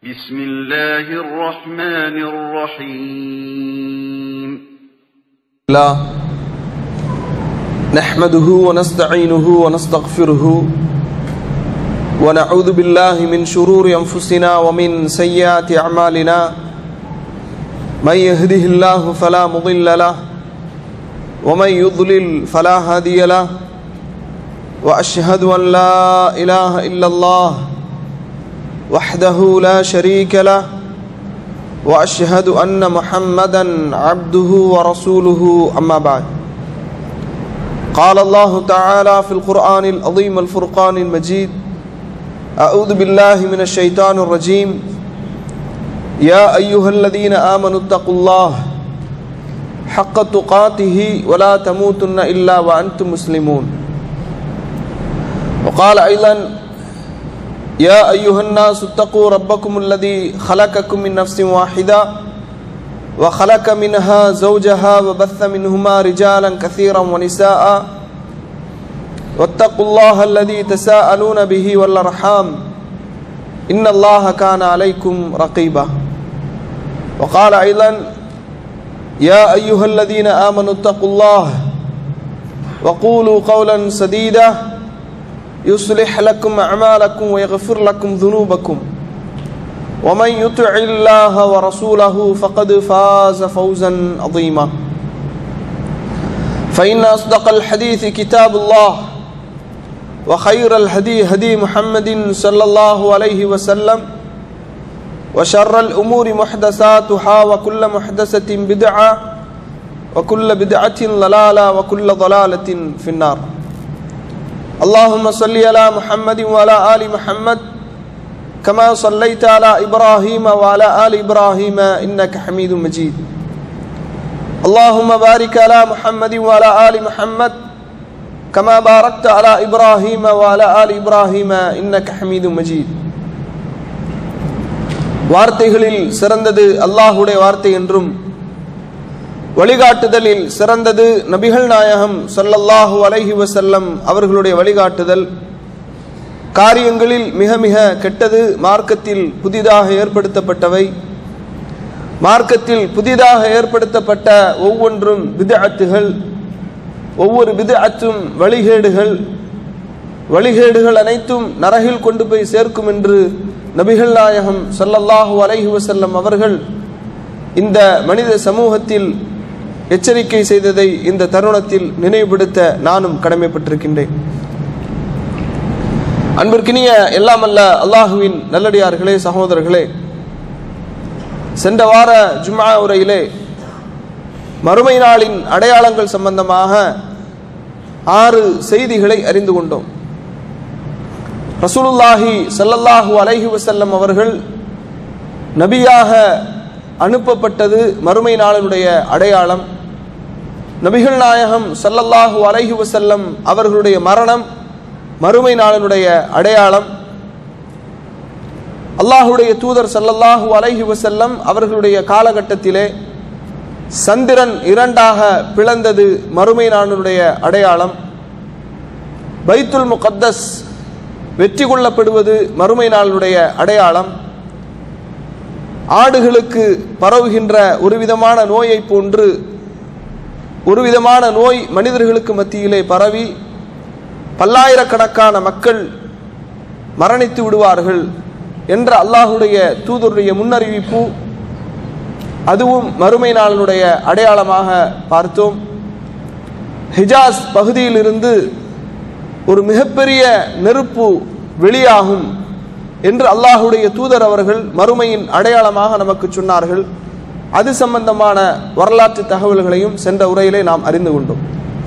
بسم الله الرحمن الرحيم الله نحمده ونستعينه ونستغفره ونعوذ بالله من شرور أنفسنا ومن سيئات أعمالنا من يهده الله فلا مضل له ومن يضلل فلا هادي له وأشهد أن لا إله إلا الله وحده لا شريك له واشهد ان محمدا عبده ورسوله اما بعد قال الله تعالى في القران العظيم الفرقان المجيد اعوذ بالله من الشيطان الرجيم يا ايها الذين امنوا اتقوا الله حق تقاته ولا تموتن الا وانتم مسلمون وقال ايضا يا أيها الناس اتقوا ربكم الذي خلقكم من نفس واحدة وخلق منها زوجها وبث منهما رجالا كثيرا ونساء واتقوا الله الذي تساءلون به والأرحام إن الله كان عليكم رقيبا وقال أيضا يا أيها الذين آمنوا اتقوا الله وقولوا قولا سديدا يصلح لكم أعمالكم ويغفر لكم ذنوبكم ومن يطع الله ورسوله فقد فاز فوزا عظيما فإن أصدق الحديث كتاب الله وخير الهدي هدي محمد صلى الله عليه وسلم وشر الأمور محدثاتها وكل محدثة بدعة وكل بدعة ضلالة وكل ضلالة في النار اللهم صل على محمد وعلى آل محمد كما صليت على إبراهيم وعلى آل إبراهيم إنك حميد مجيد اللهم بارك على محمد وعلى آل محمد كما باركت على إبراهيم وعلى آل إبراهيم إنك حميد مجيد வார்த்தைகளில் சிறந்தது அல்லாஹுடைய வார்த்தை என்றும் வழிகாட்டுதலில் சிறந்தது நபிகள் நாயகம் சொல்லல்லாஹு அலைஹி வசல்லம் அவர்களுடைய வழிகாட்டுதல் காரியங்களில் மிக மிக கெட்டது மார்க்கத்தில் புதிதாக ஏற்படுத்தப்பட்டவை மார்க்கத்தில் புதிதாக ஏற்படுத்தப்பட்ட ஒவ்வொன்றும் விதஅத்துகள் ஒவ்வொரு விதஅத்தும் வழிகேடுகள் வழிகேடுகள் அனைத்தும் நரகில் கொண்டு போய் சேர்க்கும் என்று நபிகள் நாயகம் சொல்லல்லாஹு அலைஹி வசல்லம் அவர்கள் இந்த மனித சமூகத்தில் எச்சரிக்கை செய்ததை இந்த தருணத்தில் நினைவுபடுத்த நானும் கடமைப்பட்டிருக்கின்றேன் அன்பிற்கினிய எல்லாமல்ல அல்லாஹுவின் நல்லடியார்களே சகோதரர்களே சென்ற வார ஜும்மா உரையிலே மறுமை நாளின் அடையாளங்கள் சம்பந்தமாக ஆறு செய்திகளை அறிந்து கொண்டோம் ரசூலுல்லாஹி சல்லல்லாஹு அலைஹி வசல்லம் அவர்கள் நபியாக அனுப்பப்பட்டது மறுமை நாளினுடைய அடையாளம் நபிகள் நாயகம் சல்லல்லாஹு அலைஹி வசல்லம் அவர்களுடைய மரணம் மறுமை நாளினுடைய அடையாளம் அல்லாஹுடைய தூதர் சல்லல்லாஹு அலைஹி வசல்லம் அவர்களுடைய காலகட்டத்திலே சந்திரன் இரண்டாக பிளந்தது மறுமை நாளினுடைய அடையாளம் பைத்துல் முகத்தஸ் வெற்றி கொள்ளப்படுவது மறுமை நாளினுடைய அடையாளம் ஆடுகளுக்கு பரவுகின்ற ஒரு விதமான நோயை போன்று ஒரு விதமான நோய் மனிதர்களுக்கு மத்தியிலே பரவி பல்லாயிரக்கணக்கான மக்கள் மரணித்து விடுவார்கள் என்ற அல்லாஹுடைய தூதருடைய முன்னறிவிப்பு அதுவும் மறுமை நாளினுடைய அடையாளமாக பார்த்தோம் ஹிஜாஸ் பகுதியிலிருந்து ஒரு மிகப்பெரிய நெருப்பு வெளியாகும் என்று அல்லாஹுடைய தூதர் அவர்கள் மறுமையின் அடையாளமாக நமக்கு சொன்னார்கள் அது சம்பந்தமான வரலாற்று தகவல்களையும் சென்ற உரையிலே நாம் அறிந்து கொண்டோம்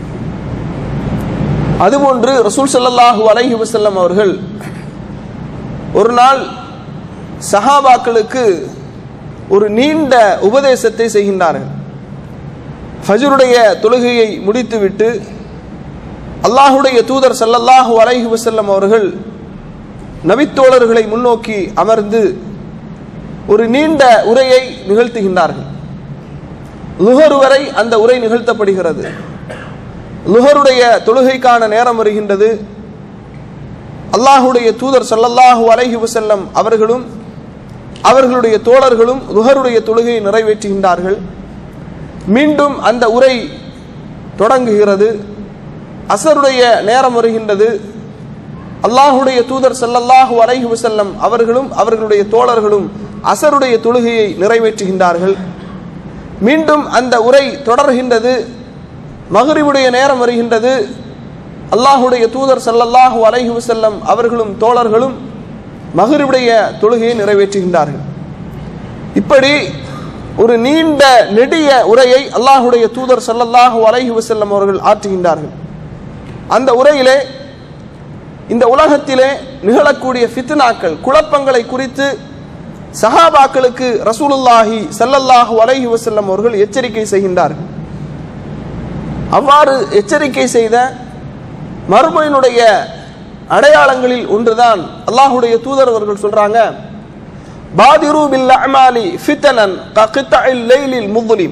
அதுபோன்று ரசூல் சல்லாஹூ அலஹி வசல்லம் அவர்கள் ஒரு நாள் சஹாபாக்களுக்கு ஒரு நீண்ட உபதேசத்தை செய்கின்றார்கள் ஃபஜருடைய தொழுகையை முடித்துவிட்டு அல்லாஹுடைய தூதர் சல்லல்லாஹூ அலஹி வசல்லம் அவர்கள் நபித்தோழர்களை முன்னோக்கி அமர்ந்து ஒரு நீண்ட உரையை நிகழ்த்துகின்றார்கள் லுஹர் வரை அந்த உரை நிகழ்த்தப்படுகிறது லுஹருடைய தொழுகைக்கான நேரம் வருகின்றது அல்லாஹுடைய தூதர் சல்லல்லாஹு அலைஹி வசல்லம் அவர்களும் அவர்களுடைய தோழர்களும் துஹருடைய தொழுகையை நிறைவேற்றுகின்றார்கள் மீண்டும் அந்த உரை தொடங்குகிறது அசருடைய நேரம் வருகின்றது அல்லாஹுடைய தூதர் ஸல்லல்லாஹு அலைஹி வஸல்லம் அவர்களும் அவர்களுடைய தோழர்களும் அசருடைய தொழுகையை நிறைவேற்றுகின்றார்கள் மீண்டும் அந்த உரை தொடர்கின்றது மகரிவுடைய நேரம் வருகின்றது அல்லாஹுடைய தூதர் ஸல்லல்லாஹு அலைஹி வஸல்லம் அவர்களும் தோழர்களும் மகரிவுடைய தொழுகையை நிறைவேற்றுகின்றார்கள் இப்படி ஒரு நீண்ட நெடிய உரையை அல்லாஹுடைய தூதர் ஸல்லல்லாஹு அலைஹி வஸல்லம் அவர்கள் ஆற்றுகின்றார்கள் அந்த உரையிலே இந்த உலகத்திலே நிகழக்கூடிய ஃபித்னாக்கள் குழப்பங்களை குறித்து சஹாபாக்களுக்கு ரசூலுல்லாஹி ஸல்லல்லாஹு அலைஹி வஸல்லம் அவர்கள் எச்சரிக்கை செய்கின்றார்கள் அவ்வாறு எச்சரிக்கை செய்த மறுமையினுடைய அடையாளங்களில் ஒன்றுதான் அல்லாஹுடைய தூதர் அவர்கள் சொல்றாங்க பாதிரு பில் அமாலி ஃபித்தனன் ககித்தஇல் லைலில் முதுலிம்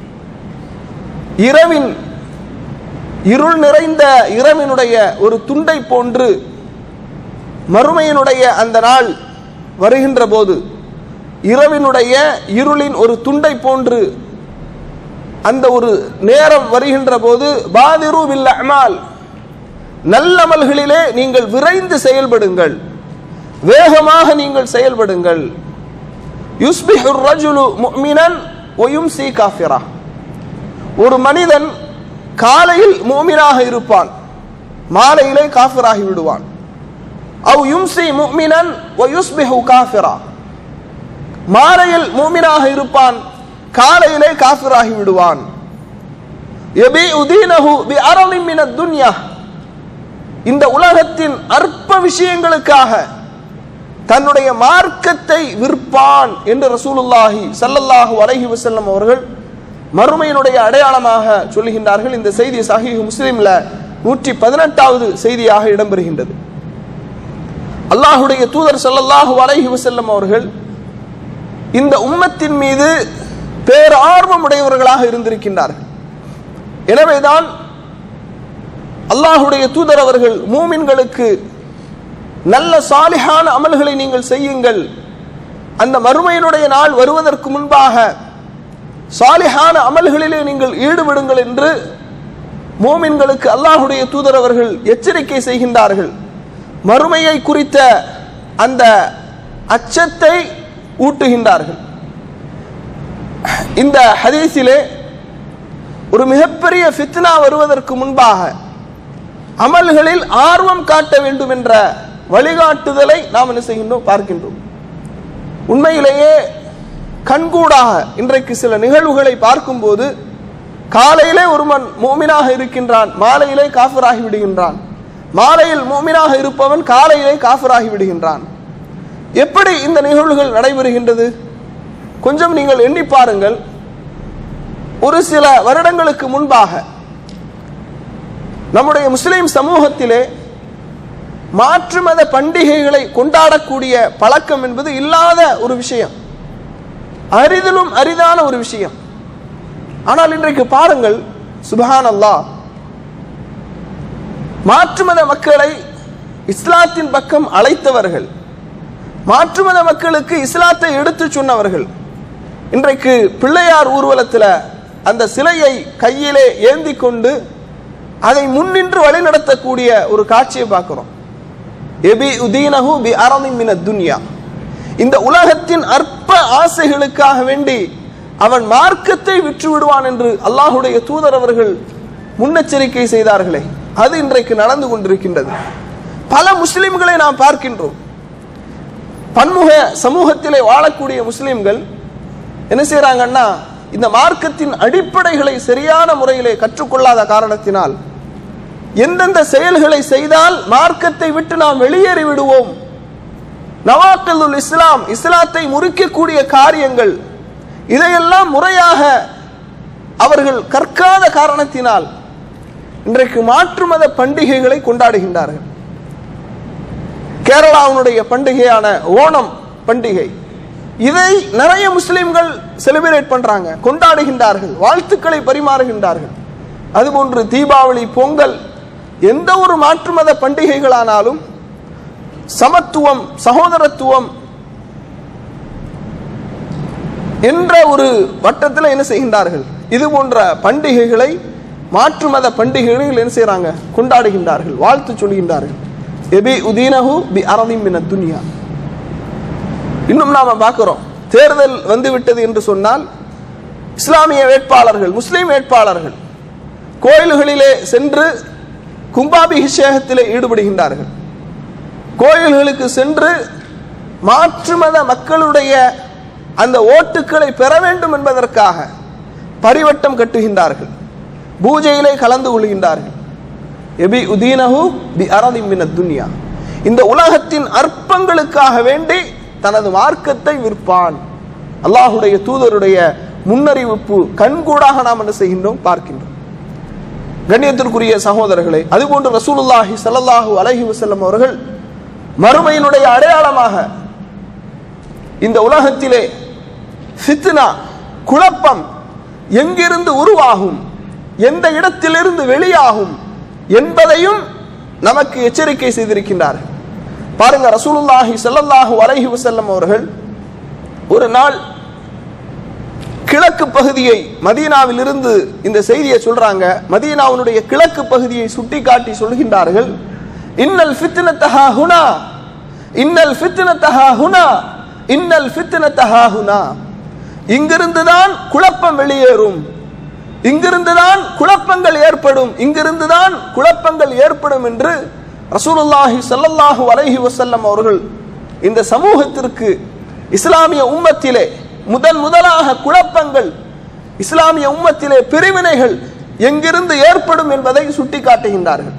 இரவின் இருள் நிறைந்த இரவினுடைய ஒரு துண்டை போன்று மறுமையினுடைய அந்த நாள் வருகின்ற போது இரவினுடைய இருளின் ஒரு துண்டை போன்று அந்த ஒரு நேரம் வருகின்ற போது பாதிரு பில் அமால் நல்லமல்களிலே நீங்கள் விரைந்து செயல்படுங்கள் வேகமாக நீங்கள் செயல்படுங்கள் யுஸ்பிஹு ரஜுலு முஃமினன் ஒயும்சி காஃபிரா ஒரு மனிதன் காலையில் மூமினாக இருப்பான் மாலையிலே காஃபிராகி விடுவான் அவ் யும்சி முஃமினன் ஒயுஸ்பிஹு காஃபிரா மாலையில் மூமினாக இருப்பான் காலையிலே காஃபிராகி விடுவான் எபி உதீனஹு பி அரலின் மினத் துன்யா இந்த உலகத்தின் அற்ப விஷயங்களுக்காக தன்னுடைய மார்க்கத்தை விற்பான் என்று ரசூலுல்லாஹி ஸல்லல்லாஹு அலைஹி வஸல்லம் அவர்கள் மறுமையினுடைய அடையாளமாக சொல்லுகின்றார்கள் இந்த செய்தி சஹீஹ் முஸ்லிம்ல நூற்றி பதினெட்டாவது செய்தியாக இடம்பெறுகின்றது அல்லாஹுடைய தூதர் ஸல்லல்லாஹு அலைஹி வஸல்லம் அவர்கள் இந்த உம்மத்தின் மீது பேரார்வம் உடையவர்களாக இருந்திருக்கின்றார்கள் எனவேதான் அல்லாஹுடைய தூதர் அவர்கள் மூமின்களுக்கு நல்ல சாலிஹான அமல்களை நீங்கள் செய்யுங்கள் அந்த மறுமையினுடைய நாள் வருவதற்கு முன்பாக சாலிஹான அமல்களிலே நீங்கள் ஈடுபடுங்கள் என்று மூமின்களுக்கு அல்லாஹுடைய தூதர் அவர்கள் எச்சரிக்கை செய்கின்றார்கள் மறுமையை குறித்த அந்த அச்சத்தை ஊட்டுகின்றார்கள் இந்த ஹதீஸிலே ஒரு மிகப்பெரிய ஃபித்னா வருவதற்கு முன்பாக அமல்களில் ஆர்வம் காட்ட வேண்டும் என்ற வழிகாட்டுதலை நாம் என்ன செய்கின்றோம் பார்க்கின்றோம் உண்மையிலேயே கண்கூடாக இன்றைக்கு சில நிகழ்வுகளை பார்க்கும்போது காலையிலே ஒருவன் மூமினாக இருக்கின்றான் மாலையிலே காஃபராகி விடுகின்றான் மாலையில் மூமினாக இருப்பவன் காலையிலே காஃபராகி விடுகின்றான் எப்படி இந்த நிகழ்வுகள் நடைபெறுகின்றது கொஞ்சம் நீங்கள் எண்ணி பாருங்கள் ஒரு சில வருடங்களுக்கு முன்பாக நம்முடைய முஸ்லிம் சமூகத்திலே மாற்று மத பண்டிகைகளை கொண்டாடக்கூடிய பழக்கம் என்பது இல்லாத ஒரு விஷயம் அரிதிலும் அரிதான ஒரு விஷயம் ஆனால் இன்றைக்கு பாருங்கள் சுபஹான் அல்லாஹ் மாற்று மத மக்களை இஸ்லாத்தின் பக்கம் அழைத்தவர்கள் மாற்று மத மக்களுக்கு இஸ்லாத்தை எடுத்து சொன்னவர்கள் இன்றைக்கு பிள்ளையார் ஊர்வலத்தில் அந்த சிலையை கையிலே ஏந்தி கொண்டு அதை முன்னின்று வழிநடத்தக்கூடிய ஒரு காட்சியை பார்க்கிறோம் எபி உதீனஹு பி அரமின் மின துன்யா இந்த உலகத்தின் அற்ப ஆசைகளுக்காக வேண்டி அவன் மார்க்கத்தை விற்று விடுவான் என்று அல்லாஹுடைய தூதர் அவர்கள் முன்னெச்சரிக்கை செய்தார்களே அது இன்றைக்கு நடந்து கொண்டிருக்கின்றது பல முஸ்லிம்களை நாம் பார்க்கின்றோம் பன்முக சமூகத்திலே வாழக்கூடிய முஸ்லிம்கள் என்ன செய்யறாங்கன்னா இந்த மார்க்கத்தின் அடிப்படைகளை சரியான முறையிலே கற்றுக்கொள்ளாத காரணத்தினால் எந்தெந்த செயல்களை செய்தால் மார்க்கத்தை விட்டு நாம் வெளியேறி விடுவோம் நவாக்கல் இஸ்லாம் இஸ்லாத்தை முறிக்கக்கூடிய காரியங்கள் இதையெல்லாம் முறையாக அவர்கள் கற்காத காரணத்தினால் இன்றைக்கு மாற்று மத பண்டிகைகளை கொண்டாடுகின்றார்கள் கேரளாவினுடைய பண்டிகையான ஓணம் பண்டிகை இதை நிறைய முஸ்லிம்கள் செலிபிரேட் பண்றாங்க கொண்டாடுகின்றார்கள் வாழ்த்துக்களை பரிமாறுகின்றார்கள் அதுபோன்று தீபாவளி பொங்கல் எந்த ஒரு மாற்று மத பண்டிகைகளானாலும் சமத்துவம் சகோதரத்துவம் என்ற ஒரு வட்டத்தில் என்ன செய்கின்றார்கள் இது போன்ற பண்டிகைகளை மாற்று மத பண்டிகைகளை என்ன செய்றாங்க கொண்டாடுகின்றார்கள் வாழ்த்து சொல்கின்றார்கள் எபி உதீனஹு பி அரதிம் மின துனியா இன்னும் நாம பார்க்கிறோம் தேர்தல் வந்து விட்டது என்று சொன்னால் இஸ்லாமிய வேட்பாளர்கள் முஸ்லிம் வேட்பாளர்கள் கோயில்களிலே சென்று கும்பாபிஷேகத்திலே ஈடுபடுகின்றார்கள் கோயில்களுக்கு சென்று மாற்று மத மக்களுடைய அந்த ஓட்டுக்களை பெற வேண்டும் என்பதற்காக பரிவட்டம் கட்டுகின்றார்கள் பூஜையிலே கலந்து கொள்கின்றார்கள் எபி உதீனஹு பி அரதி மின துன்யா இந்த உலகத்தின் அற்பங்களுக்காக வேண்டி தனது மார்க்கத்தை விற்பான் அல்லாஹுடைய தூதருடைய முன்னறிவிப்பு கண்கூடாக நாம் என்ன செய்கின்றோம் பார்க்கின்றோம் கண்ணியத்திற்குரிய சகோதரர்களே அதுபோன்று ரசூலுல்லாஹி ஸல்லல்லாஹு அலைஹி வஸல்லம் அவர்கள் மறுமையினுடைய அடையாளமாக இந்த உலகத்திலே ஃபித்னா குழப்பம் எங்கிருந்து உருவாகும் எந்த இடத்திலிருந்து வெளியாகும் என்பதையும் நமக்கு எச்சரிக்கை செய்திருக்கின்றார்கள் பாருங்க ரசூலுல்லாஹி ஸல்லல்லாஹு அலைஹி வஸல்லம் அவர்கள் ஒரு நாள் கிழக்கு பகுதியை மதீனாவில் இருந்து இந்த செய்தியை சொல்றாங்க மதீனாவினுடைய கிழக்கு பகுதியை சுட்டிக்காட்டி சொல்கின்றார்கள் இன்னல் ஃபித்னத்தஹா ஹுனா இன்னல் ஃபித்னத்தஹா ஹுனா இன்னல் ஃபித்னத்தஹா ஹுனா இங்கிருந்து தான் குழப்பம் வெளியேறும் இங்கிருந்து தான் குழப்பங்கள் ஏற்படும் இங்கிருந்து தான் குழப்பங்கள் ஏற்படும் என்று ரசூலுல்லாஹி ஸல்லல்லாஹு அலைஹி வஸல்லம் அவர்கள் இந்த சமூகத்திற்கு இஸ்லாமிய உம்மத்திலே முதன் முதலாக குழப்பங்கள் இஸ்லாமிய உம்மத்திலே பிரிவினைகள் எங்கிருந்து ஏற்படும் என்பதை சுட்டிக்காட்டுகின்றார்கள்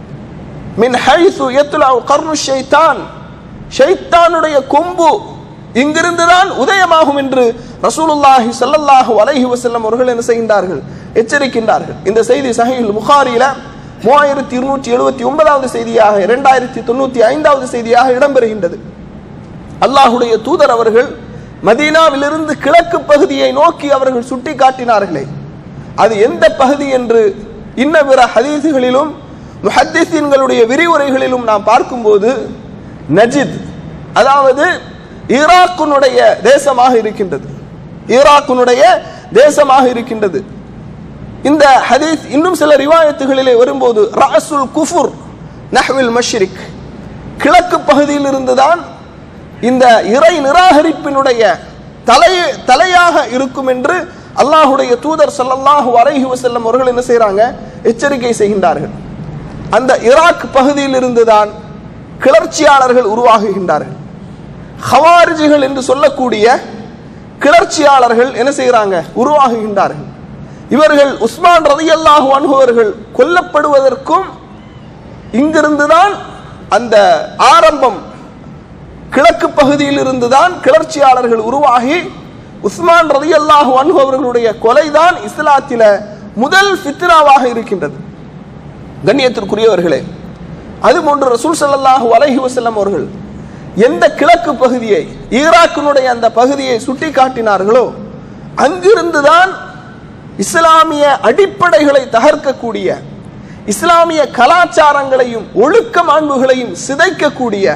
மின் ஹைசு யத்லவு கர்னு ஷைத்தான் ஷைத்தானுடைய கொம்பு இங்கிருந்துதான் உதயமாகும் என்று ரசூலுல்லாஹி ஸல்லல்லாஹு அலைஹி வஸல்லம் அவர்கள் என்ன செய்கின்றார்கள் எச்சரிக்கின்றார்கள் இந்த செய்தி சஹீஹுல் புகாரியில மூவாயிரத்தி இருநூற்றி எழுபத்தி ஒன்பதாவது செய்தியாக இரண்டாயிரத்தி தொண்ணூத்தி ஐந்தாவது செய்தியாக இடம்பெறுகின்றது அல்லாஹுடைய தூதர் அவர்கள் மதீனாவிலிருந்து கிழக்கு பகுதியை நோக்கி அவர்கள் சுட்டி காட்டினார்களே அது எந்த பகுதி என்று இன்ன பிற ஹதீசுகளிலும் முஹத்திசீன்களுடைய விரிவுரைகளிலும் நாம் பார்க்கும்போது நஜித் அதாவது ஈராக்கினுடைய தேசமாக இருக்கின்றது ஈராக்கினுடைய தேசமாக இருக்கின்றது இந்த ஹதீஸ் இன்னும் சில ரிவாயத்துகளிலே வரும்போது ராசுல் குஃபுர் நஹ்வில் மஷ்ரிக் கிழக்கு பகுதியில் இருந்துதான் இந்த இறை நிராகரிப்பினுடைய தலை தலையாக இருக்கும் என்று அல்லாஹுடைய தூதர் ஸல்லல்லாஹு அலைஹி வஸல்லம் அவர்கள் என்ன செய்றாங்க எச்சரிக்கை செய்கின்றார்கள் அந்த ஈராக் பகுதியில் இருந்துதான் கிளர்ச்சியாளர்கள் உருவாகுகின்றார்கள் ஹவாரிஜிகள் என்று சொல்லக்கூடிய கிளர்ச்சியாளர்கள் என்ன செய்கிறாங்க உருவாகுகின்றார்கள் இவர்கள் உஸ்மான் ரதியல்லாஹு அன்ஹுவர்கள் கொல்லப்படுவதற்கும் இங்கிருந்துதான் அந்த ஆரம்பம் கிழக்கு பகுதியில் இருந்துதான் கிளர்ச்சியாளர்கள் உருவாகி உஸ்மான் ரதியல்லாஹு அன்ஹு அவர்களுடைய கொலைதான் இஸ்லாத்தில முதல் ஃபித்னாவாக இருக்கின்றது கண்ணியத்திற்குரியவர்களே அதுபோன்று ரசூல் ஸல்லல்லாஹு அலைஹி வஸல்லம் அவர்கள் எந்த கிழக்கு பகுதியை ஈராக்கினுடைய அந்த பகுதியை சுட்டி காட்டினார்களோ அங்கிருந்துதான் இஸ்லாமிய அடிப்படைகளை தகர்க்கக்கூடிய இஸ்லாமிய கலாச்சாரங்களையும் ஒழுக்க மாண்புகளையும் சிதைக்கக்கூடிய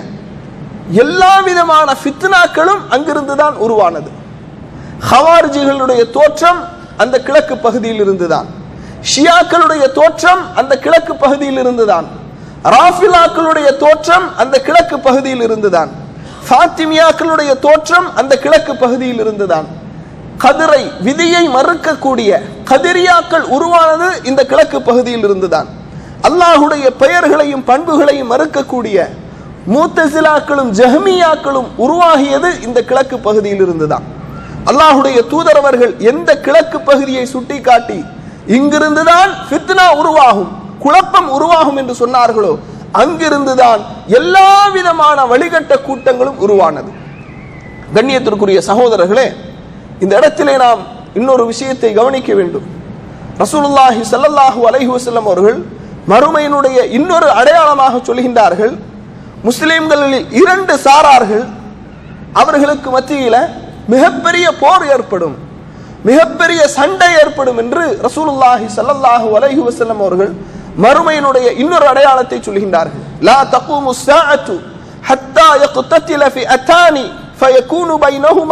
எல்லா விதமான ஃபித்னாக்களும் அங்கிருந்துதான் உருவானது ஹவார்ஜிகளுடைய தோற்றம் அந்த கிழக்கு பகுதியில் இருந்துதான் ஷியாக்களுடைய தோற்றம் அந்த கிழக்கு பகுதியில் இருந்துதான் ராஃபிலாக்களுடைய தோற்றம் அந்த கிழக்கு பகுதியில் இருந்துதான் ஃபாத்திமியாக்களுடைய தோற்றம் அந்த கிழக்கு பகுதியில் இருந்துதான் கதிரை விதியை மறுக்கக்கூடிய கதிரியாக்கள் உருவானது இந்த கிழக்கு பகுதியில் இருந்துதான் அல்லாஹுடைய பெயர்களையும் பண்புகளையும் மறுக்கக்கூடிய மூத்தசிலாக்களும் ஜஹமியாக்களும் உருவாகியது இந்த கிழக்கு பகுதியில் இருந்துதான் அல்லாஹுடைய தூதரவர்கள் எந்த கிழக்கு பகுதியை சுட்டிக்காட்டி இங்கிருந்துதான் ஃபித்னா உருவாகும் குழப்பம் உருவாகும் என்று சொன்னார்களோ அங்கிருந்துதான் எல்லா விதமான வழிகட்ட கூட்டங்களும் உருவானது கண்ணியத்திற்குரிய சகோதரர்களே இந்த இடத்திலே நாம் இன்னொரு விஷயத்தை கவனிக்க வேண்டும் ரசூலுல்லாஹி ஸல்லல்லாஹு அலைஹி வஸல்லம் அவர்கள் மறுமையினுடைய இன்னொரு அடையாளமாக சொல்கின்றார்கள் முஸ்லிம்களில் இரண்டு சாரார்கள் அவர்களுக்கு மத்தியில மிகப்பெரிய போர் ஏற்படும் மிகப்பெரிய சண்டை ஏற்படும் என்று ரசூலுல்லாஹி ஸல்லல்லாஹு அலைஹி வஸல்லம் அவர்கள் மறுமையினுடைய இன்னொரு அடையாளத்தை சொல்கின்றார்கள் லா தகூமு ஸாஅத்து ஹத்தா யக்தத்தில ஃபி அத்தானி ஃபயகூனு பைனஹுமா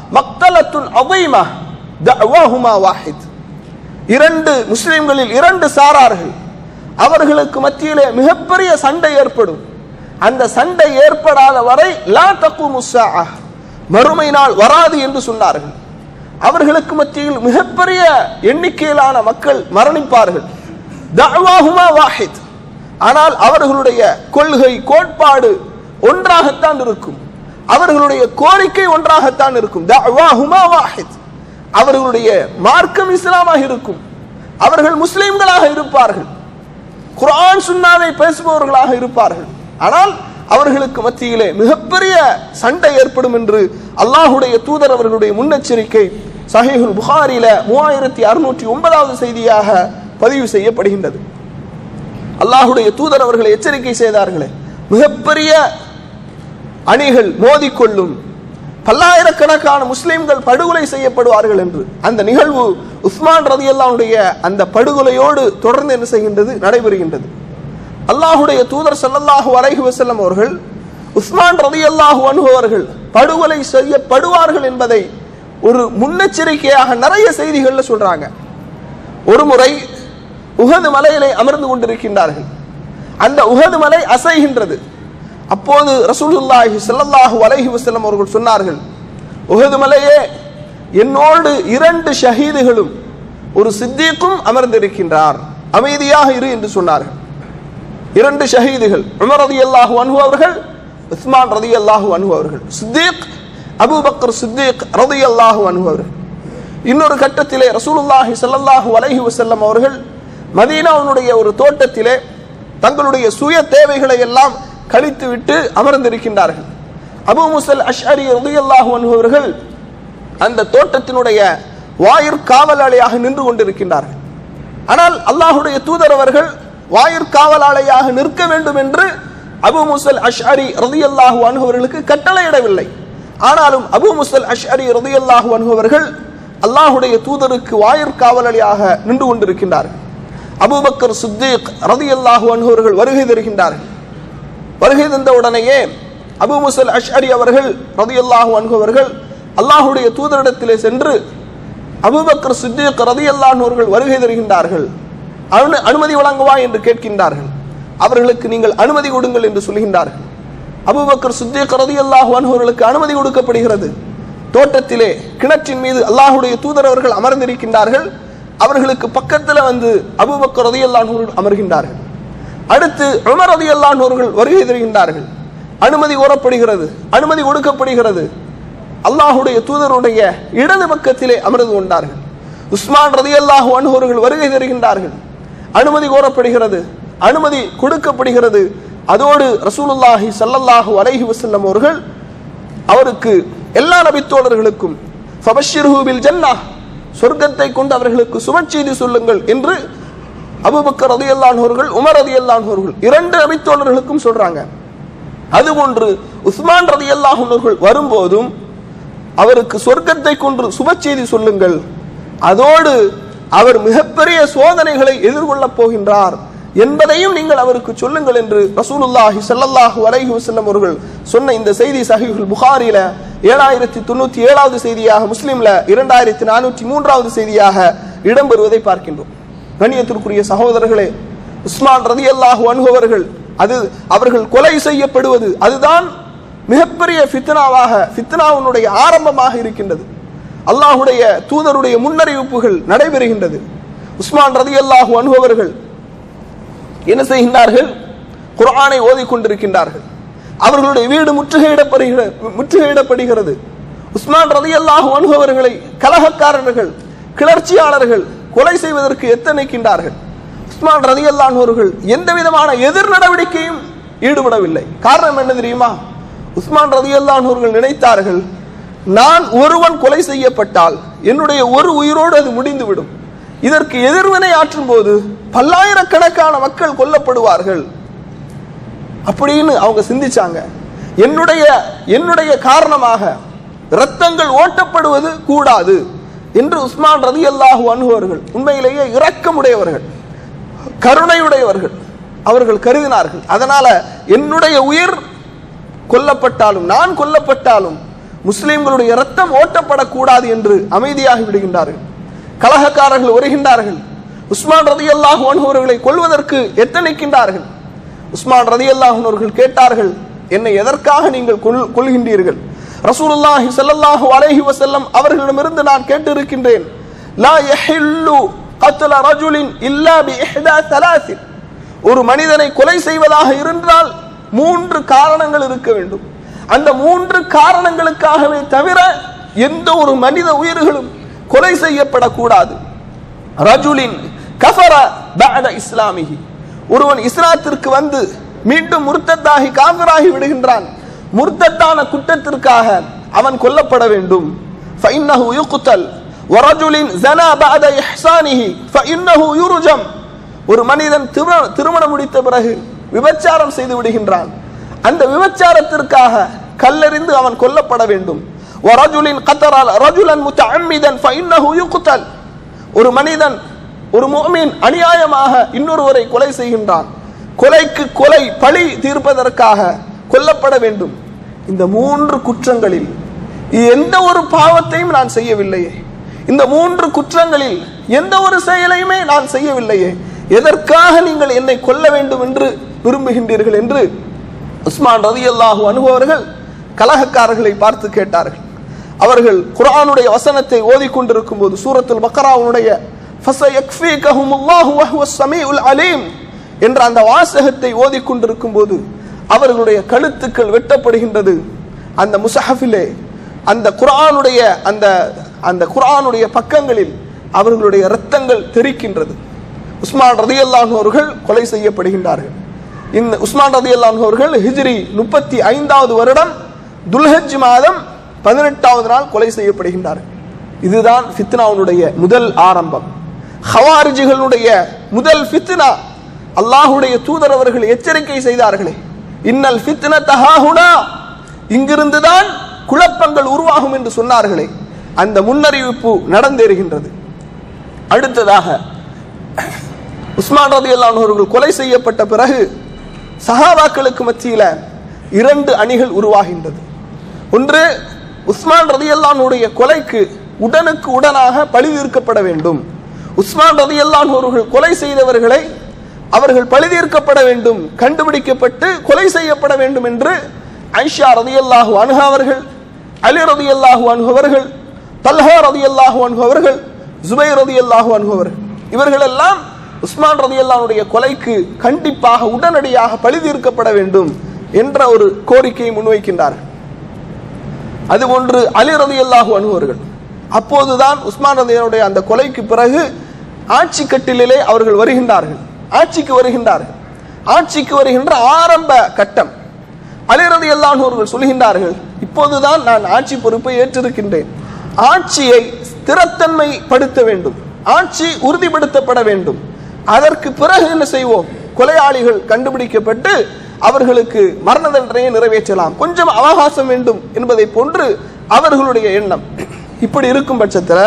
மக்தலத்துன் அவைமா தஅவாஹுமா வாஹித் இரண்டு முஸ்லிம்களில் இரண்டு சாரார்கள் அவர்களுக்கு மத்தியிலே மிகப்பெரிய சண்டை ஏற்படும் அந்த சண்டை ஏற்படாத வரை லா தக்கு முஸ்ஸாஅ மறுமை நாள் வராது என்று சொன்னார்கள் அவர்களுக்கு மத்தியில் மிகப்பெரிய எண்ணிக்கையிலான மக்கள் மரணிப்பார்கள் தஅவாஹுமா வாஹித் ஆனால் அவர்களுடைய கொள்கை கோட்பாடு ஒன்றாகத்தான் இருக்கும் அவர்களுடைய கோரிக்கை ஒன்றாகத்தான் இருக்கும் தஅவாஹுமா வாஹித் அவர்களுடைய மார்க்கம் இஸ்லாமாக இருக்கும் அவர்கள் முஸ்லிம்களாக இருப்பார்கள் குர்ஆன் சுன்னாவை பேசுபவர்களாக இருப்பார்கள் ஆனால் அவர்களுக்கு மத்தியிலே மிகப்பெரிய சண்டை ஏற்படும் என்று அல்லாஹுடைய தூதர் அவர்களுடைய முன்னெச்சரிக்கை சஹீஹுல் புகாரில மூவாயிரத்தி அறுநூற்றி ஒன்பதாவது செய்தியாக பதிவு செய்யப்படுகின்றது அல்லாஹுடைய தூதர் அவர்களை எச்சரிக்கை செய்தார்களே மிகப்பெரிய அணிகள் மோதிக்கொள்ளும் பல்லாயிரக்கணக்கான முஸ்லிம்கள் படுகொலை செய்யப்படுவார்கள் என்று அந்த நிகழ்வு உஸ்மான் ரதி அந்த படுகொலையோடு தொடர்ந்து என்ன செய்கின்றது நடைபெறுகின்றது அல்லாஹுடைய தூதர் ஸல்லல்லாஹு அலைஹி வஸல்லம் அவர்கள் உஸ்மான் ரதி அல்லாஹு அவர்கள் படுகொலை செய்யப்படுவார்கள் என்பதை ஒரு முன்னெச்சரிக்கையாக நிறைய செய்திகள்ல சொல்றாங்க ஒரு முறை உகது மலையிலே அமர்ந்து கொண்டிருக்கின்றார்கள் அந்த உகது மலை அசைகின்றது அப்போது ரசூலுல்லாஹி ஸல்லல்லாஹு அலைஹி வஸல்லம் அவர்கள் சொன்னார்கள் உஹது மலையே என்னோடு இரண்டு ஷஹீதுகளும் ஒரு சித்திக்கும் அமர்ந்திருக்கின்றார் அமைதியாக இரு என்று சொன்னார்கள் இரண்டு ஷஹீதுகள் உமர் ரலியல்லாஹு அன்ஹு அவர்கள் உஸ்மான் ரலியல்லாஹு அன்ஹு அவர்கள் சித்திக் அபூபக்கர் சித்திக் ரலியல்லாஹு அன்ஹு அவர்கள் இன்னொரு கட்டத்திலே ரசூலுல்லாஹி ஸல்லல்லாஹு அலைஹி வஸல்லம் அவர்கள் மதீனாவுடைய ஒரு தோட்டத்திலே தங்களுடைய சுய தேவைகளை எல்லாம் கழித்துவிட்டு அமர்ந்திருக்கின்றார்கள் அபு முசல் அஷ்அரி ரலியல்லாஹு அன்ஹு அவர்கள் அந்த தோட்டத்தினுடைய வாயிற் காவலாளியாக நின்று கொண்டிருக்கின்றார்கள் ஆனால் அல்லாஹுடைய தூதர் அவர்கள் வாயிற் காவலாளியாக நிற்க வேண்டும் என்று அபு முசல் அஷ்அரி ரலியல்லாஹு அன்ஹு அவர்களுக்கு கட்டளையிடவில்லை ஆனாலும் அபு முசல் அஷ்அரி ரலியல்லாஹு அன்ஹு அவர்கள் அல்லாஹுடைய தூதருக்கு வாயிற் காவலாளியாக நின்று கொண்டிருக்கின்றார்கள் அபூபக்கர் சித்திக் ரலியல்லாஹு அன்ஹு அவர்கள் வருகை தருகின்றார்கள் வருகை தந்த உடனேயே அபு முசல் அஷ்அரி அவர்கள் ரதியல்லாஹு அன்ஹு அவர்கள் அல்லாஹுடைய தூதரிடத்திலே சென்று அபூபக்கர் சித்திக் ரதியல்லாஹு அவர்கள் வருகை தருகின்றார்கள் அனு- அனுமதி வழங்குவா என்று கேட்கின்றார்கள் அவர்களுக்கு நீங்கள் அனுமதி கொடுங்கள் என்று சொல்கின்றார்கள் அபூபக்கர் சித்திக் ரதியல்லாஹு அன்ஹு அவர்களுக்கு அனுமதி கொடுக்கப்படுகிறது தோட்டத்திலே கிணற்றின் மீது அல்லாஹுடைய தூதர் அவர்கள் அமர்ந்திருக்கின்றார்கள் அவர்களுக்கு பக்கத்தில் வந்து அபூபக்கர் ரதியல்லாஹு அவர்கள் அமர்கின்றார்கள் அடுத்து உமர் ரதியல்லாஹு அவர்கள் வருகை தருகின்றார்கள் அனுமதி கோரப்படுகிறது அனுமதி கொடுக்கப்படுகிறது அல்லாஹுடைய தூதருடைய இடது பக்கத்திலே அமர்ந்து கொண்டார்கள் உஸ்மான் ரதியல்லாஹு அன்ஹு அவர்கள் வருகை தருகின்றார்கள் அனுமதி கோரப்படுகிறது அனுமதி கொடுக்கப்படுகிறது அதோடு ரசூலுல்லாஹி ஸல்லல்லாஹு அலைஹி வஸல்லம் அவர்கள் அவருக்கு எல்லா நபித்தோழர்களுக்கும் ஃபபஷ்ஷிர்ஹு பில் ஜன்னah சொர்க்கத்தை கொண்டு அவர்களுக்கு சுபச்செய்தி சொல்லுங்கள் என்று அபூபக்கர் ரலியல்லாஹு அவர்கள் உமர் ரலியல்லாஹு அவர்கள் இரண்டு நபித்தோழர்களுக்கும் சொல்றாங்க அதுபோன்று உஸ்மான் ரலியல்லாஹு அவர்கள் வரும்போதும் அவருக்கு சொர்க்கத்தை கொண்டு சுபச்செய்தி சொல்லுங்கள் அதோடு அவர் மிகப்பெரிய சோதனைகளை எதிர்கொள்ளப் போகின்றார் என்பதையும் நீங்கள் அவருக்கு சொல்லுங்கள் என்று ரசூலுல்லாஹி ஸல்லல்லாஹு அலைஹி வஸல்லம் அவர்கள் சொன்ன இந்த செய்தி சஹீஹுல் புகாரில ஏழாயிரத்தி தொண்ணூத்தி ஏழாவது செய்தியாக முஸ்லிம்ல இரண்டாயிரத்தி நானூற்றி மூன்றாவது செய்தியாக இடம்பெறுவதை பார்க்கின்றோம் கண்ணியத்திற்குரிய சகோதரர்களே உஸ்மான் ரதியல்லாஹு அன்ஹு அவர்கள் அது அவர்கள் கொலை செய்யப்படுவது அதுதான் மிகப்பெரிய ஃபித்னாவாக ஃபித்னாவினுடைய ஆரம்பமாக இருக்கின்றது அல்லாஹுடைய தூதருடைய முன்னறிவிப்புகள் நடைபெறுகின்றது உஸ்மான் ரதியல்லாஹு அன்ஹு அவர்கள் என்ன செய்கின்றார்கள் குர்ஆனை ஓதிக்கொண்டிருக்கின்றார்கள் அவர்களுடைய வீடு முற்றுகையிடப்படுகிறது முற்றுகையிடப்படுகிறது உஸ்மான் ரலியல்லாஹு அன்ஹு அவர்களை கலகக்காரர்கள் கிளர்ச்சியாளர்கள் கொலை செய்வதற்கு எத்தனைக்கின்றார்கள் உஸ்மான் ரலியல்லாஹு அவர்கள் எந்த விதமான எதிர் நடவடிக்கையும் ஈடுபடவில்லை காரணம் என்ன தெரியுமா உஸ்மான் ரலியல்லாஹு அவர்கள் நினைத்தார்கள் நான் ஒருவன் கொலை செய்யப்பட்டால் என்னுடைய ஒரு உயிரோடு அது முடிந்துவிடும் இதற்கு எதிர்வினை ஆற்றும் போது பல்லாயிரக்கணக்கான மக்கள் கொல்லப்படுவார்கள் அப்படின்னு அவங்க சிந்திச்சாங்க என்னுடைய என்னுடைய காரணமாக இரத்தங்கள் ஓட்டப்படுவது கூடாது என்று உஸ்மான் ரதியல்லாஹு அன்ஹு அவர்கள் உண்மையிலேயே இரக்கமுடையவர்கள் கருணையுடையவர்கள் அவர்கள் கருதினார்கள் அதனால என்னுடைய உயிர் கொல்லப்பட்டாலும் நான் கொல்லப்பட்டாலும் முஸ்லிம்களுடைய ரத்தம் ஓட்டப்படக்கூடாது என்று அமைதியாகி விடுகின்றார்கள் கலகக்காரர்கள் வருகின்றார்கள் உஸ்மான் ரதி அல்லாஹ் அவர்களை கொல்வதற்கு எத்தனைக்கின்றார்கள் உஸ்மான் ரதி அல்லாஹ் அவர்கள் கேட்டார்கள் என்னை எதற்காக நீங்கள் கொல்- கொல்கின்றீர்கள் ரசூலுல்லாஹி ஸல்லல்லாஹு அலைஹி வஸல்லம் அவர்களிடமிருந்து நான் கேட்டிருக்கின்றேன் லா யஹில்லு قتل رجل إلا بإحدى ثلاث ஒரு மனிதனை கொலை செய்வதாக இருந்தால் மூன்று காரணங்கள் இருக்க வேண்டும் அந்த மூன்று காரணங்களுக்காகவே தவிர எந்த ஒரு மனித உயிர்களும் கொலை செய்யப்படக்கூடாது ரஜுலின் கஃபர பஅத இஸ்லாமிஹி ஒருவன் இஸ்லாத்திற்கு வந்து மீண்டும் முர்த்தத்தாகி காஃபிராகி விடுகின்றான் முர்த்தத்தான குற்றத்திற்காக அவன் கொல்லப்பட வேண்டும் فإنه يقتل ورجل زنا بعد إحسانه فإنه يرجم ஒரு மனிதன் திருமண- திருமணம் முடித்த பிறகு விபச்சாரம் செய்து விடுகின்றான் அந்த விபச்சாரத்திற்காக கல்லெறிந்து அவன் கொல்லப்பட வேண்டும் ورجل قتل رجلا متعمدا فإنه يقتل ஒரு மனிதன் ஒரு முஃமின் அநியாயமாக இன்னொருவரை கொலை செய்கின்றான் கொலைக்கு கொலை பழி தீர்ப்பதற்காக கொல்லப்பட வேண்டும் இந்த மூன்று குற்றங்களில் எந்த ஒரு பாவத்தையும் நான் செய்யவில்லையே இந்த மூன்று குற்றங்களில் எந்த ஒரு செயலையுமே நான் செய்யவில்லையே எதற்காக நீங்கள் என்னை கொல்ல வேண்டும் என்று விரும்புகின்றீர்கள் என்று உஸ்மான் ரதியல்லாஹு அனுபவர்கள் கலகக்காரர்களை பார்த்து கேட்டார்கள் அவர்கள் குர்ஆனுடைய வசனத்தை ஓதிக்கொண்டிருக்கும் போது சூரத்துல் பக்கராவுடைய அலீம் என்ற அந்த வாசகத்தை ஓதிக்கொண்டிருக்கும் போது அவர்களுடைய கழுத்துக்கள் வெட்டப்படுகின்றது அந்த முசஹஃபிலே அந்த குர்ஆனுடைய அந்த அந்த குர்ஆனுடைய பக்கங்களில் அவர்களுடைய இரத்தங்கள் தெரிக்கின்றது உஸ்மான் ரதியல்லாஹு அவர்கள் கொலை செய்யப்படுகின்றார்கள் இந்த உஸ்மான் ரதியல்லாஹு அவர்கள் ஹிஜ்ரி முப்பத்தி ஐந்தாவது வருடம் துல்ஹஜ் மாதம் பதினெட்டாவது நாள் கொலை செய்யப்படுகின்றார்கள் இதுதான் ஃபித்னாவுடைய முதல் ஆரம்பம் ஹவாரிஜிகளுடைய முதல் ஃபித்னா அல்லாஹுடைய தூதர் அவர்கள் எச்சரிக்கை செய்தார்களே இன்னல் ஃபித்ன தஹாஹுனா இங்கிருந்துதான் குழப்பங்கள் உருவாகும் என்று சொன்னார்களே அந்த முன்னறிவிப்பு நடந்தேறுகின்றது அடுத்ததாக உஸ்மான் ரதி அவர்கள் கொலை செய்யப்பட்ட பிறகு சஹாபாக்களுக்கு மத்தியில இரண்டு அணிகள் உருவாகின்றது ஒன்று உஸ்மான் ரதி கொலைக்கு உடனுக்கு உடனாக பழி தீர்க்கப்பட வேண்டும் உஸ்மான் ரதி அவர்கள் கொலை செய்தவர்களை அவர்கள் பழி தீர்க்கப்பட வேண்டும் கண்டுபிடிக்கப்பட்டு கொலை செய்யப்பட வேண்டும் என்று ஐஷா ரதி அல்லாஹு அனுஹா அவர்கள் அலி ரதி அல்லாஹு அவர்கள் தல்ஹா ரதி அல்லாஹு அவர்கள் ஜுபை ரதி அல்லாஹு அவர்கள் இவர்கள் எல்லாம் உஸ்மான் ரதி அல்லாவுடைய கொலைக்கு கண்டிப்பாக உடனடியாக பழி தீர்க்கப்பட வேண்டும் என்ற ஒரு கோரிக்கையை முன்வைக்கின்றார்கள் அதுபோன்று அலி ரதி அல்லாஹு அனுபவர்கள் அப்போதுதான் உஸ்மான் ரதியனுடைய அந்த கொலைக்கு பிறகு ஆட்சி கட்டிலே அவர்கள் வருகின்றார்கள் ஆட்சிக்கு வருகின்றார்கள் ஆட்சிக்கு வருகின்ற ஆரம்ப கட்டம் அலி ரதி அல்லாஹு அவர்கள் சொல்கின்றார்கள் இப்போதுதான் நான் ஆட்சி பொறுப்பை ஏற்றிருக்கின்றேன் ஆட்சியை ஸ்திரத்தன்மை படுத்த வேண்டும் ஆட்சி உறுதிப்படுத்தப்பட வேண்டும் அதற்கு பிறகு என்ன செய்வோம் கொலையாளிகள் கண்டுபிடிக்கப்பட்டு அவர்களுக்கு மரண தண்டனையை நிறைவேற்றலாம் கொஞ்சம் அவகாசம் வேண்டும் என்பதை போன்று அவர்களுடைய எண்ணம் இப்படி இருக்கும் பட்சத்தில்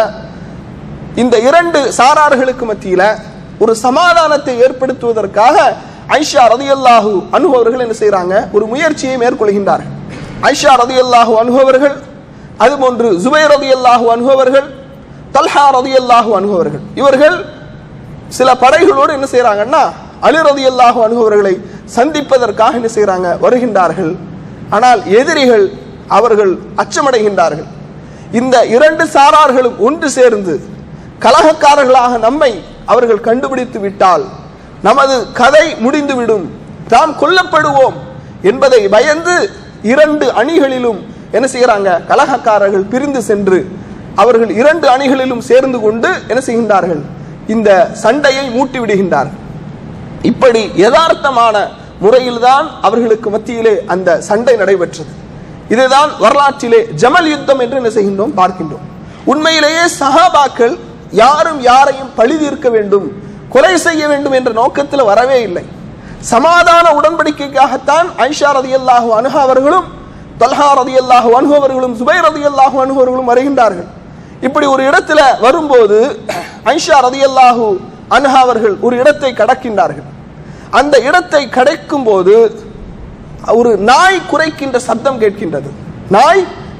இந்த இரண்டு சாரார்களுக்கு மத்தியில ஒரு சமாதானத்தை ஏற்படுத்துவதற்காக ஐஷா ரதியல்லாஹு அனுபவர்கள் என்ன செய்றாங்க ஒரு முயற்சியை மேற்கொள்கின்றார்கள் ஐஷா ரதியல்லாஹு அனுபவர்கள் அதுபோன்று ஜுபை ரதியல்லாஹு அனுபவர்கள் தல்ஹா ரதியல்லாஹு அனுபவர்கள் இவர்கள் சில படைகளோடு என்ன செய்றாங்கன்னா அலி ரதியல்லாஹு அனுபவர்களை சந்திப்பதற்காக என்ன செய்றாங்க வருகின்றார்கள் ஆனால் எதிரிகள் அவர்கள் அச்சமடைகின்றார்கள் இந்த இரண்டு சாரார்களும் ஒன்று சேர்ந்து கலகக்காரர்களாக நம்மை அவர்கள் கண்டுபிடித்து விட்டால் நமது கதை முடிந்துவிடும் நாம் கொல்லப்படுவோம் என்பதை பயந்து இரண்டு அணிகளிலும் என்ன செய்கிறாங்க கலகக்காரர்கள் பிரிந்து சென்று அவர்கள் இரண்டு அணிகளிலும் சேர்ந்து கொண்டு என்ன செய்கின்றார்கள் இந்த சண்டையை மூட்டி விடுகின்றார்கள் இப்படி யதார்த்தமான முறையில்தான் அவர்களுக்கு மத்தியிலே அந்த சண்டை நடைபெற்றது இதுதான் வரலாற்றிலே ஜமல் யுத்தம் என்று என்ன செய்கின்றோம் பார்க்கின்றோம் உண்மையிலேயே சஹாபாக்கள் யாரும் யாரையும் பழி தீர்க்க வேண்டும் கொலை செய்ய வேண்டும் என்ற நோக்கத்தில் வரவே இல்லை சமாதான உடன்படிக்கைக்காகத்தான் ஐஷா ரதியல்லாஹு அனுஹா அவர்களும் தல்ஹா ரதியல்லாஹு அனுஹு அவர்களும் சுபை ரதியல்லாஹு அனுஹு அவர்களும் வருகின்றார்கள் இப்படி ஒரு இடத்துல வரும்போது ஐஷா ரதியல்லாஹு அன்ஹா அவர்கள் ஒரு இடத்தை கடக்கின்றார்கள் அந்த இடத்தை கடக்கும் போது ஒரு நாய் குறைக்கின்ற சப்தம் கேட்கின்றது நாய்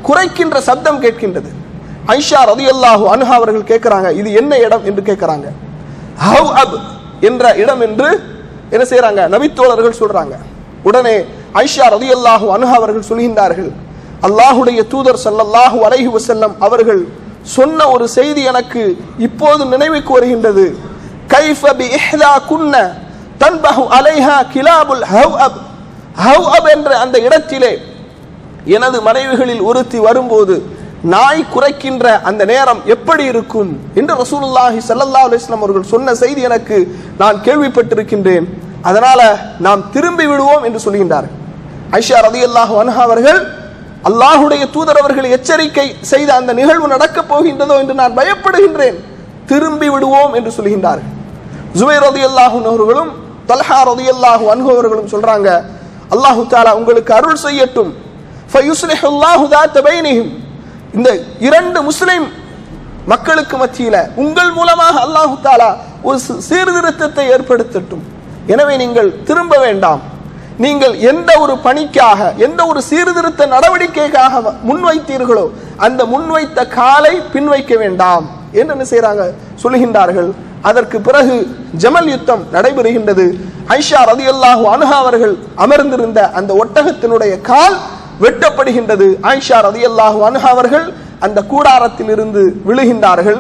குறைக்கின்ற சப்தம் கேட்கின்றது ஐஷா ரதியல்லாஹு அன்ஹா அவர்கள் கேட்கிறாங்க இது என்ன இடம் என்று கேட்கிறாங்க ஹவ் அப் என்ற இடம் என்று என்ன செய்றாங்க நபித்தோழர்கள் சொல்றாங்க உடனே ஐஷா ரதியல்லாஹு அன்ஹா அவர்கள் சொல்கின்றார்கள் அல்லாஹுடைய தூதர் ஸல்லல்லாஹு அலைஹி வஸல்லம் அவர்கள் சொன்ன ஒரு செய்தி எனக்கு இப்போது நினைவுக்கு வருகின்றது கைஃப பி இஹ்தா குன்ன தன்பஹு அலைஹா கிலாபுல் ஹவ் அப் ஹவ் அப் என்ற அந்த இடத்திலே எனது மனைவிகளில் ஒருத்தி வரும்போது நாய் குறைக்கின்ற அந்த நேரம் எப்படி இருக்கும் என்று ரசூலுல்லாஹி ஸல்லல்லாஹு அலைஹி வஸல்லம் அவர்கள் சொன்ன செய்தி எனக்கு நான் கேள்விப்பட்டிருக்கின்றேன் அதனால நாம் திரும்பி விடுவோம் என்று சொல்கின்றார் ஐஷா ரதியல்லாஹு அன்ஹா அவர்கள் அல்லாஹுடைய தூதர் அவர்கள் எச்சரிக்கை செய்த அந்த நிகழ்வு நடக்கப் போகின்றதோ என்று நான் பயப்படுகின்றேன் திரும்பி விடுவோம் என்று சொல்கின்றார்கள் ஜுபைர் ரதியல்லாஹு அவர்களும் தல்ஹா ரதியல்லாஹு அன்ஹு அவர்களும் சொல்றாங்க அல்லாஹு தாலா உங்களுக்கு அருள் செய்யட்டும் ஃபயுஸ்லிஹு அல்லாஹு தாத்த பைனிஹிம் இந்த இரண்டு முஸ்லிம் மக்களுக்கு மத்தியில உங்கள் மூலமாக அல்லாஹு தாலா ஒரு சி- சீர்திருத்தத்தை ஏற்படுத்தட்டும் எனவே நீங்கள் திரும்ப வேண்டாம் நீங்கள் எந்த ஒரு பணிக்காக எந்த ஒரு சீர்திருத்த நடவடிக்கைக்காக வ- முன்வைத்தீர்களோ அந்த முன்வைத்த காலை பின்வைக்க வேண்டாம் என்று என்ன செய்றாங்க சொல்லுகின்றார்கள் அதற்கு பிறகு ஜமல் யுத்தம் நடைபெறுகின்றது ஐஷா ரதியல்லாஹு அன்ஹா அவர்கள் அமர்ந்திருந்த அந்த ஒட்டகத்தினுடைய கால் வெட்டப்படுகின்றது ஆயிஷா ரதியல்லாஹு அன்ஹா அவர்கள் அந்த கூடாரத்தில் இருந்து விழுகின்றார்கள்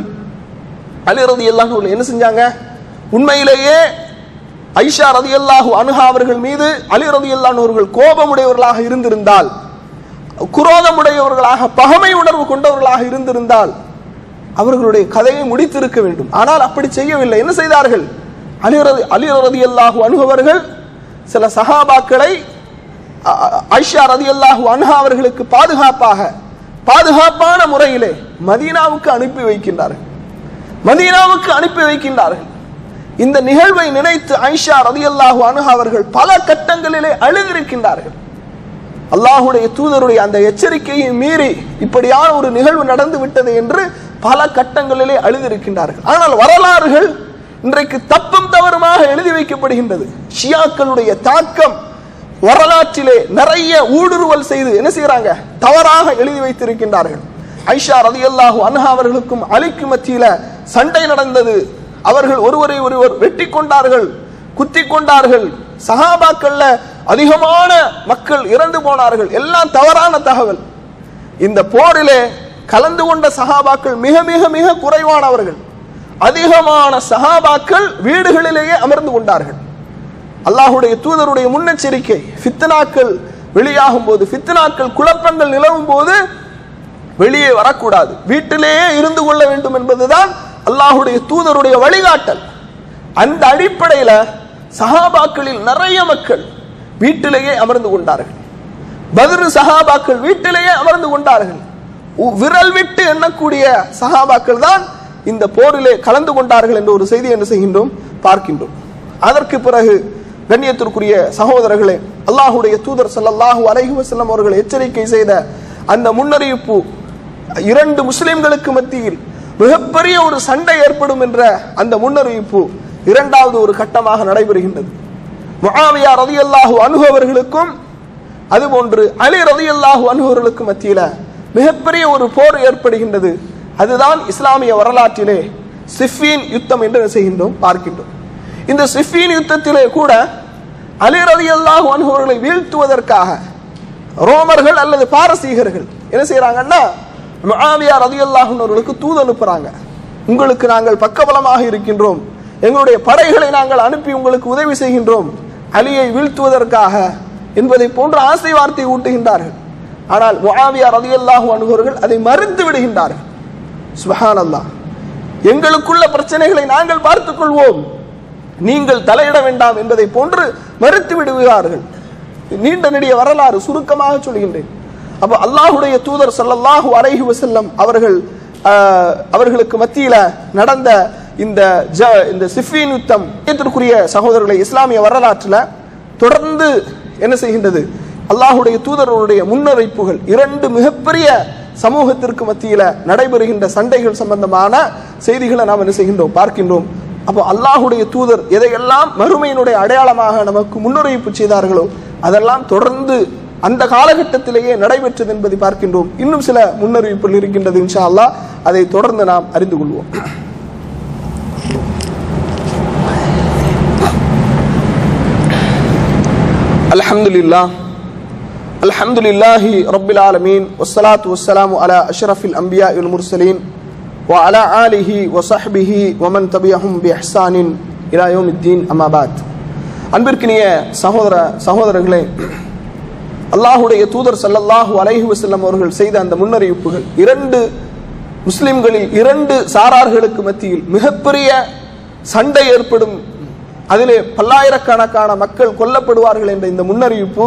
அலி ரதியல்லாஹு அவர்கள் என்ன செஞ்சாங்க உண்மையிலேயே ஐஷா ரதியல்லாஹு அன்ஹா அவர்கள் மீது அலி ரதியல்லாஹு அவர்கள் கோபமுடையவர்களாக இருந்திருந்தால் குரோதமுடையவர்களாக பகமை உணர்வு கொண்டவர்களாக இருந்திருந்தால் அவர்களுடைய கதையை முடித்திருக்க வேண்டும் ஆனால் அப்படி செய்யவில்லை என்ன செய்தார்கள் அலி ரதி அலி ரதியல்லாஹு அன்ஹு அவர்கள் சில சஹாபாக்களை அ- அ- ஐஷா ரதியல்லாஹு அன்ஹா அவர்களுக்கு பாதுகாப்பாக பாதுகாப்பான முறையிலே மதீனாவுக்கு அனுப்பி வைக்கின்றார்கள் மதீனாவுக்கு அனுப்பி வைக்கின்றார்கள் இந்த நிகழ்வை நினைத்து ஐஷா ரதியல்லாஹு அன்ஹா அவர்கள் பல கட்டங்களிலே அழுதிருக்கின்றார்கள் அல்லாஹுடைய தூதருடைய அந்த எச்சரிக்கையை மீறி இப்படியான ஒரு நிகழ்வு நடந்து விட்டது என்று பல கட்டங்களிலே அழுதிருக்கின்றார்கள் ஆனால் வரலாறுகள் இன்றைக்கு தப்பும் தவறுமாக எழுதி வைக்கப்படுகின்றது ஷியாக்களுடைய தாக்கம் வரலாற்றிலே நிறைய ஊடுருவல் செய்து என்ன செய்யறாங்க தவறாக எழுதி வைத்திருக்கின்றார்கள் ஐஷா ரதியல்லாஹு அன்ஹா அவர்களுக்கும் அலிக்கு மத்தியில சண்டை நடந்தது அவர்கள் ஒருவரை ஒருவர் வெட்டி கொண்டார்கள் குத்தி கொண்டார்கள் சஹாபாக்கள்ல அதிகமான மக்கள் இறந்து போனார்கள் எல்லாம் தவறான தகவல் இந்த போரிலே கலந்து கொண்ட சஹாபாக்கள் மிக மிக மிக குறைவானவர்கள் அதிகமான சஹாபாக்கள் வீடுகளிலேயே அமர்ந்து கொண்டார்கள் அல்லாஹுடைய தூதருடைய முன்னெச்சரிக்கை ஃபித்னாக்கள் வெளியாகும் போது ஃபித்னாக்கள் குழப்பங்கள் நிலவும் போது வெளியே வரக்கூடாது வீட்டிலேயே இருந்து கொள்ள வேண்டும் என்பதுதான் அல்லாஹுடைய தூதருடைய வழிகாட்டல் அந்த அடிப்படையில சஹாபாக்களில் நிறைய மக்கள் வீட்டிலேயே அமர்ந்து கொண்டார்கள் பத்ரு சஹாபாக்கள் வீட்டிலேயே அமர்ந்து கொண்டார்கள் உ- விரல் விட்டு எண்ணக்கூடிய சஹாபாக்கள் தான் இந்த போரிலே கலந்து கொண்டார்கள் என்ற ஒரு செய்தி என்ன செய்கின்றோம் பார்க்கின்றோம் அதற்கு பிறகு கண்ணியத்திற்குரிய சகோதரர்களே அல்லாஹுடைய தூதர் ஸல்லல்லாஹு அலைஹி வஸல்லம் அவர்கள் எச்சரிக்கை செய்த அந்த முன்னறிவிப்பு இரண்டு முஸ்லிம்களுக்கு மத்தியில் மிகப்பெரிய ஒரு சண்டை ஏற்படும் என்ற அந்த முன்னறிவிப்பு இரண்டாவது ஒரு கட்டமாக நடைபெறுகின்றது முஆவியா ரதியல்லாஹு அன்ஹு அவர்களுக்கும் அதுபோன்று அலி ரதியல்லாஹு அன்ஹு அவர்களுக்கும் மத்தியில மிகப்பெரிய ஒரு போர் ஏற்படுகின்றது அதுதான் இஸ்லாமிய வரலாற்றிலே சிஃபீன் யுத்தம் என்று என்ன செய்கின்றோம் பார்க்கின்றோம் இந்த சிஃபீன் யுத்தத்திலே கூட அலி ரதியல்லாஹு அன்ஹு அவர்களை வீழ்த்துவதற்காக ரோமர்கள் அல்லது பாரசீகர்கள் என்ன செய்யறாங்கன்னா முஆவியா ரதியல்லாஹு அவர்களுக்கு தூது அனுப்புறாங்க உங்களுக்கு நாங்கள் பக்கபலமாக இருக்கின்றோம் எங்களுடைய படைகளை நாங்கள் அனுப்பி உங்களுக்கு உதவி செய்கின்றோம் அலியை வீழ்த்துவதற்காக என்பதை போன்ற ஆசை வார்த்தை ஊட்டுகின்றார்கள் ஆனால் முஆவியா ரதியல்லாஹு அன்ஹு அவர்கள் அதை மறுத்து விடுகின்றார்கள் சுபஹானல்லாஹ் எங்களுக்குள்ள பிரச்சனைகளை நாங்கள் பார்த்துக் கொள்வோம் நீங்கள் தலையிட வேண்டாம் என்பதை போன்று மறுத்து விடுகிறார்கள் நீண்ட நெடிய வரலாறு சுருக்கமாக சொல்கின்றேன் அப்போ அல்லாஹுடைய தூதர் ஸல்லல்லாஹு அலைஹி வஸல்லம் அவர்கள் ஆஹ், அவர்களுக்கு மத்தியில நடந்த இந்த ஜ இந்த சிஃபீன் யுத்தம் ஏற்றிற்குரிய சகோதரர்களை இஸ்லாமிய வரலாற்றில் தொடர்ந்து என்ன செய்கின்றது அல்லாஹுடைய தூதர்களுடைய முன்னறிப்புகள் இரண்டு மிகப்பெரிய சமூகத்திற்கு மத்தியில நடைபெறுகின்ற சண்டைகள் சம்பந்தமான செய்திகளை நாம் என்ன செய்கின்றோம் பார்க்கின்றோம் அப்போ அல்லாஹுடைய தூதர் எதையெல்லாம் மறுமையினுடைய அடையாளமாக நமக்கு முன்னறிவிப்பு செய்தார்களோ அதெல்லாம் தொடர்ந்து அந்த காலகட்டத்திலேயே நடைபெற்றது என்பதை பார்க்கின்றோம் இன்னும் சில முன்னறிவிப்புகள் இருக்கின்றது இன்ஷா அல்லாஹ் அதை தொடர்ந்து நாம் அறிந்து கொள்வோம் الحمد لله الحمد لله رب العالمين والصلاة والسلام على أشرف الأنبياء والمرسلين وعلى آله وصحبه ومن تبعهم بإحسان إلى يوم الدين أما بعد அன்பிற்கினிய சகோதர சகோதரர்களே அல்லாஹுடைய தூதர் ஸல்லல்லாஹு அலைஹி வஸல்லம் அவர்கள் செய்த அந்த முன்னறிவிப்புகள் இரண்டு முஸ்லிம்களில் இரண்டு சாரார்களுக்கு மத்தியில் மிகப்பெரிய சண்டை ஏற்படும் அதிலே பல்லாயிரக்கணக்கான மக்கள் கொல்லப்படுவார்கள் என்ற இந்த முன்னறிவிப்பு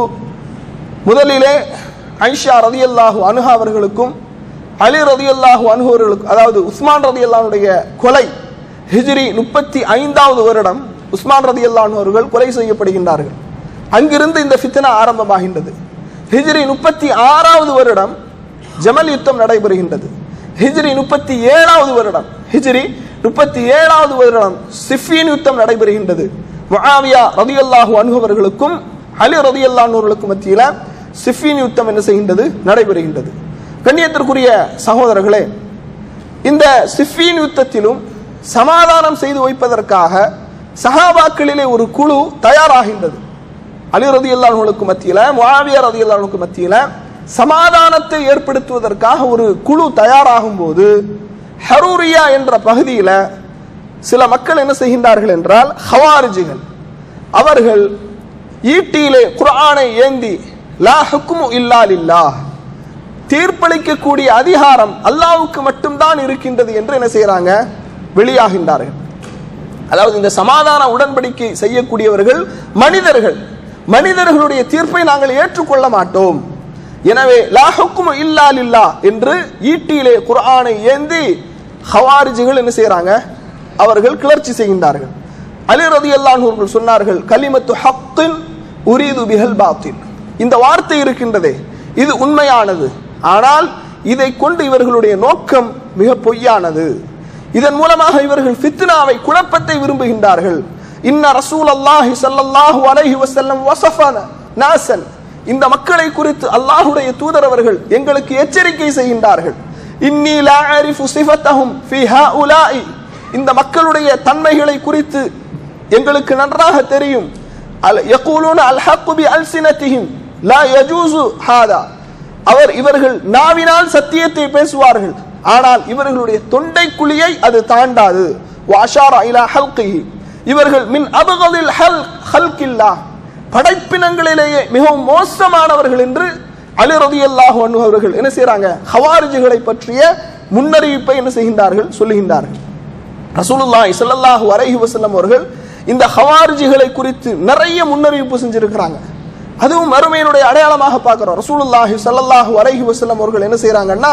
முதலிலே ஐஷா ரதியல்லாஹு அனுஹா அவர்களுக்கும் அலி ரதியல்லாஹு அனுஹு அவர்களுக்கும் அதாவது உஸ்மான் ரதியல்லானுடைய கொலை ஹிஜ்ரி முப்பத்தி ஐந்தாவது வருடம் உஸ்மான் ரதியல்லாஹு அவர்கள் கொலை செய்யப்படுகின்றார்கள் அங்கிருந்து இந்த ஃபித்னா ஆரம்பமாகின்றது ஹிஜ்ரி முப்பத்தி ஆறாவது வருடம் ஜமல் யுத்தம் நடைபெறுகின்றது ஹிஜ்ரி முப்பத்தி ஏழாவது வருடம் ஹிஜ்ரி முப்பத்தி ஏழாவது வருடம் சிஃபியன் யுத்தம் நடைபெறுகின்றது முஆவியா ரதியல்லாஹு அன்ஹு அவர்களுக்கும் அலி ரதியல்லாஹு அவர்களுக்கும் மத்தியில சிஃபியன் யுத்தம் என்ன செய்கின்றது நடைபெறுகின்றது கண்ணியத்திற்குரிய சகோதரர்களே இந்த சிஃபியன் யுத்தத்திலும் சமாதானம் செய்து வைப்பதற்காக சஹாபாக்களிலே ஒரு குழு தயாராகின்றது அலி ரதி அல்லாஹுக்கு மத்தியில முஆவியா ரதி அல்லாஹுக்கு மத்தியில சமாதானத்தை ஏற்படுத்துவதற்காக ஒரு குழு தயாராகும் போது ஹரூரியா என்ற பகுதியில சில மக்கள் என்ன செய்கின்றார்கள் என்றால் ஹவாரிஜிகள் அவர்கள் ஈட்டியிலே குர்ஆனை ஏந்தி லா ஹுக்மு இல்லா லில்லாஹ் தீர்ப்பளிக்கக்கூடிய அதிகாரம் அல்லாஹ்வுக்கு மட்டும்தான் இருக்கின்றது என்று என்ன செய்யறாங்க வெளியாகின்றார்கள் அதாவது இந்த சமாதான உடன்படிக்கை செய்யக்கூடியவர்கள் மனிதர்கள் மனிதர்களுடைய தீர்ப்பை நாங்கள் ஏற்றுக்கொள்ள மாட்டோம் எனவே லா ஹுக்மு இல்லா லில்லா என்று ஈட்டியிலே குர்ஆனை ஏந்தி ஹவாரிஜிகள் என்ன செய்யறாங்க அவர்கள் கிளர்ச்சி செய்கின்றார்கள் அலி ரதியல்லாஹு அவர்கள் சொன்னார்கள் கலிமத்து ஹக்கின் உரீது பிஹல் பாத்தில் இந்த வார்த்தை இருக்கின்றதே இது உண்மையானது ஆனால் இதை கொண்டு இவர்களுடைய நோக்கம் மிக பொய்யானது இதன் மூலமாக இவர்கள் ஃபித்னாவை குழப்பத்தை விரும்புகின்றார்கள் இன்ன ரசூல் அல்லாஹி ஸல்லல்லாஹு அலைஹி வஸல்லம் வஸஃபன நாசன் இந்த மக்களை குறித்து அல்லாஹ்வுடைய தூதர் அவர்கள் எங்களுக்கு எச்சரிக்கை செய்கின்றார்கள் இன்னி லா அரிஃபு சிஃபத்தஹும் ஃபீ ஹாஉலாஇ இந்த மக்களுடைய தன்மைகளை குறித்து எங்களுக்கு நன்றாக தெரியும் அல் யகூலூன அல் ஹக்கு பி அல்சினத்திஹிம் லா யஜூசு ஹாதா அவர் இவர்கள் நாவினால் சத்தியத்தை பேசுவார்கள் ஆனால் இவர்களுடைய தொண்டை குழியை அது தாண்டாது வாஷாரா இலா ஹல்கிஹி இவர்கள் மின் அபகதில் ஹல் ஹல்கில்லா படைப்பினங்களிலேயே மிகவும் மோசமானவர்கள் என்று அலி ரதியல்லாஹு அன்ஹு அவர்கள் என்ன செய்றாங்க ஹவாரிஜிகளை பற்றிய முன்னறிவிப்பை என்ன செய்கின்றார்கள் சொல்லுகின்றார்கள் ரசூலுல்லாஹி ஸல்லல்லாஹு அலைஹி வஸல்லம் அவர்கள் இந்த ஹவாரிஜிகளை குறித்து நிறைய முன்னறிவிப்பு செஞ்சிருக்கிறாங்க அதுவும் மறுமையினுடைய அடையாளமாக பார்க்கிறோம் ரசூலுல்லாஹி ஸல்லல்லாஹு அலைஹி வஸல்லம் அவர்கள் என்ன செய்றாங்கன்னா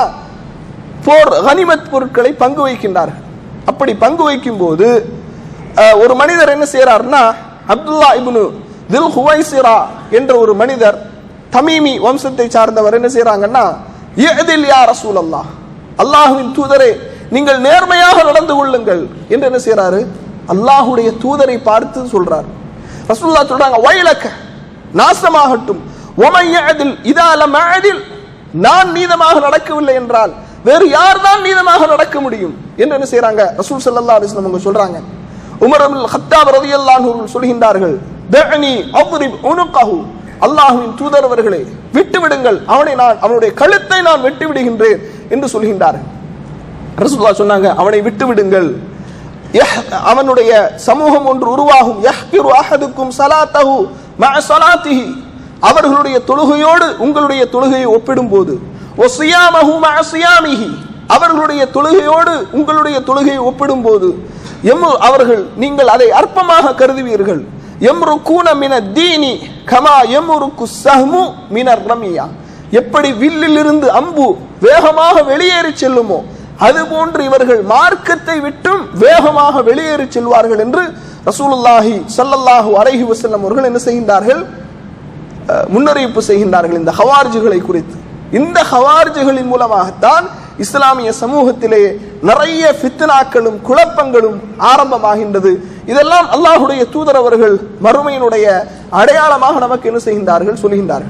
போர் கனிமத் பொருட்களை பங்கு வைக்கின்றார்கள் அப்படி பங்கு வைக்கும் போது அஹ், ஒரு மனிதர் என்ன செய்யறாருன்னா அப்துல்லா இப்னு தில் ஹுவைசிரா என்ற ஒரு மனிதர் தமீமி வம்சத்தை சார்ந்தவர் என்ன செய்யறாங்கன்னா இதில் யா ரசூலல்லாஹ் அல்லாஹுவின் தூதரே நீங்கள் நேர்மையாக நடந்து கொள்ளுங்கள் என்று என்ன செய்யறாரு அல்லாஹுடைய தூதரை பார்த்து சொல்றார் ரசூலுல்லாஹ் சொல்றாங்க வயலக்க நாசமாகட்டும் ஒமையதில் இதாலம் அதில் நான் நீதமாக நடக்கவில்லை என்றால் வேறு யார் தான் நீதமாக நடக்க முடியும் என்று என்ன செய்றாங்க ரசூல் ஸல்லல்லாஹு அலைஹி வஸல்லம் அவங்க சொல்றாங்க உமர் அப்துல் ஹத்தாப் ரலியல்லாஹு அன்ஹு அவர்கள் சொல்கின்றார்கள் தஅனி அவ்ரிப் உனுகஹு அல்லாஹ்வின் தூதர் அவர்களே விட்டு விடுங்கள் அவனை நான் அவனுடைய கழுத்தை நான் வெட்டி விடுகின்றேன் என்று சொல்கின்றார்கள் ரசூலுல்லாஹ் சொன்னாங்க அவனை விட்டு விடுங்கள் யஹ்- அவனுடைய சமூகம் ஒன்று உருவாகும் யஹ்கிரு அஹதுக்கும் ஸலாத்தஹு மஅ ஸலாத்திஹி அவர்களுடைய தொழுகையோடு உங்களுடைய தொழுகையை ஒப்பிடும்போது ஒசியாமஹு மஅ சியாமிஹி அவர்களுடைய தொழுகையோடு உங்களுடைய தொழுகையை ஒப்பிடும்போது எம் அவர்கள் நீங்கள் அதை அற்பமாக கருதுவீர்கள் எம்ருக்கூன மின தீனி கமா எம்ருக்கு சஹ்மு மினர் ரமியா எப்படி வில்லிலிருந்து அம்பு வேகமாக வெளியேறி செல்லுமோ அதுபோன்று இவர்கள் மார்க்கத்தை விட்டும் வேகமாக வெளியேறி செல்வார்கள் என்று ரசூலுல்லாஹி ஸல்லல்லாஹு அலைஹி வஸல்லம் அவர்கள் என்ன செய்கின்றார்கள் அஹ், முன்னறிவிப்பு செய்கின்றார்கள் இந்த ஹவார்ஜுகளை குறித்து இந்த ஹவார்ஜுகளின் மூலமாகத்தான் இஸ்லாமிய சமூகத்திலே நிறைய ஃபித்னாக்களும் குழப்பங்களும் ஆரம்பமாகின்றது இதெல்லாம் அல்லாஹுடைய தூதர் அவர்கள் மறுமையினுடைய அடையாளமாக நமக்கு என்ன செய்கின்றார்கள் சொல்கின்றார்கள்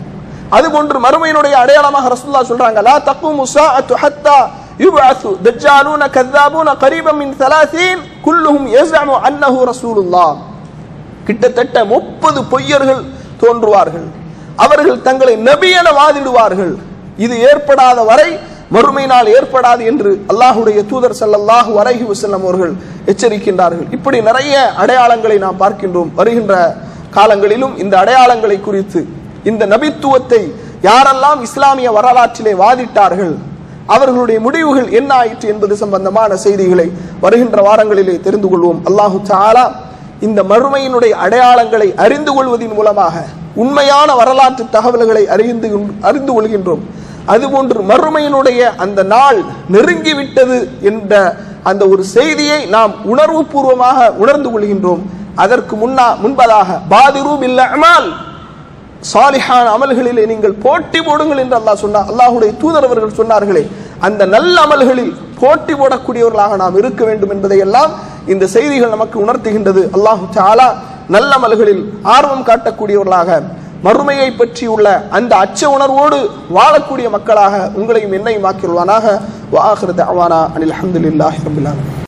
அதுபோன்று மறுமையினுடைய அடையாளமாக ரசூலுல்லாஹ் சொல்றாங்க லா தக்குமு ஸாஅத்து ஹத்தா யுபஅத்து தஜ்ஜாலூன கذابூன கரீபம் மின் 30 குல்லுஹும் யஸ்அமு அன்னஹு ரசூலுல்லாஹ் கிட்டத்தட்ட முப்பது பொய்யர்கள் தோன்றுவார்கள் அவர்கள் தங்களை நபி என வாதிடுவார்கள் இது ஏற்படாத வரை மறுமை நாள் ஏற்படாது என்று அல்லாஹுடைய தூதர் ஸல்லல்லாஹு அலைஹி வஸல்லம் அவர்கள் எச்சரிக்கின்றார்கள் இப்படி நிறைய அடையாளங்களை நாம் பார்க்கின்றோம் வருகின்ற காலங்களிலும் இந்த அடையாளங்களை குறித்து இந்த நபித்துவத்தை யாரெல்லாம் இஸ்லாமிய வரலாற்றிலே வாதிட்டார்கள் அவர்களுடைய முடிவுகள் என்ன ஆயிற்று என்பது சம்பந்தமான செய்திகளை வருகின்ற வாரங்களிலே தெரிந்து கொள்வோம் அல்லாஹு தஆலா இந்த மறுமையினுடைய அடையாளங்களை அறிந்து கொள்வதன் மூலமாக உண்மையான வரலாற்று தகவல்களை அறிந்து அறிந்து கொள்கின்றோம் அதுபோன்று மறுமையினுடைய அந்த நாள் நெருங்கிவிட்டது என்ற அந்த ஒரு செய்தியை நாம் உணர்வு பூர்வமாக உணர்ந்து கொள்கின்றோம் அதற்கு முன்னா முன்பதாக பாதிரு பில் அமால் சாலிஹான அமல்களிலே நீங்கள் போட்டி போடுங்கள் என்று அல்லாஹ் சொன்னார் அல்லாஹுடைய தூதர் அவர்கள் சொன்னார்களே அந்த நல்ல அமல்களில் போட்டி போடக்கூடியவர்களாக நாம் இருக்க வேண்டும் என்பதை எல்லாம் இந்த செய்திகள் நமக்கு உணர்த்துகின்றது அல்லாஹு தாலா நல்ல அமல்களில் ஆர்வம் காட்டக்கூடியவர்களாக மறுமையை பற்றியுள்ள அந்த அச்ச உணர்வோடு வாழக்கூடிய மக்களாக உங்களையும் என்னையும் ஆக்கிடுவானாக வாஹிருத் அவானா அனில் அஹமதுல்லாஹி ரபில்லான்